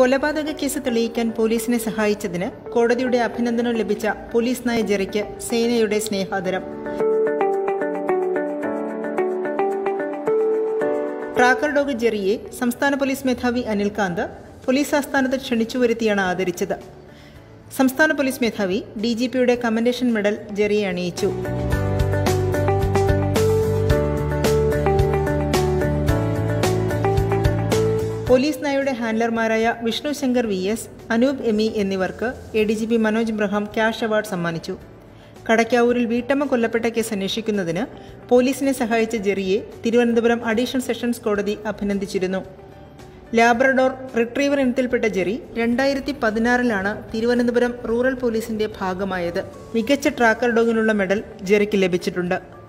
കൊലപാതക കേസ് തെളിയിക്കാൻ പോലീസിനെ സഹായിച്ചതിന് കോടതിയുടെ അഭിനന്ദനം ലഭിച്ച പോലീസ് നായ ജെറിക്ക് സേനയുടെ സ്നേഹാദരം ട്രാക്കർ ഡോഗ് ജെറിയെ സംസ്ഥാന പോലീസ് മേധാവി അനിൽകാന്ത് പോലീസ് ആസ്ഥാനത്ത് ക്ഷണിച്ചു വരുത്തിയാണ് ആദരിച്ചത് സംസ്ഥാന പോലീസ് മേധാവി ഡി ജി പിയുടെ കമൻഡേഷൻ മെഡൽ ജെറിയെ അണിയിച്ചു പോലീസ് നായയുടെ ഹാൻഡലർമാരായ വിഷ്ണു ശങ്കർ വി എസ് അനൂപ് എമി എന്നിവർക്ക് A D G P Manoj Abraham cash award സമ്മാനിച്ചു കടക്കാവൂരിൽ വീട്ടമ്മ കൊല്ലപ്പെട്ട കേസ് അന്വേഷിക്കുന്നതിന് പോലീസിനെ സഹായിച്ച ജെറിയെ തിരുവനന്തപുരം അഡീഷണൽ സെഷൻസ് കോടതി അഭിനന്ദിച്ചിരുന്നു ലാബ്രഡോർ റിട്രീവർ ഇനത്തിൽപ്പെട്ട ജെറി രണ്ടായിരത്തി പതിനാറിലാണ് തിരുവനന്തപുരം റൂറൽ പോലീസിന്റെ ഭാഗമായത് മികച്ച ട്രാക്കർ ഡോഗിനുള്ള മെഡൽ ജെറിക്ക് ലഭിച്ചിട്ടുണ്ട്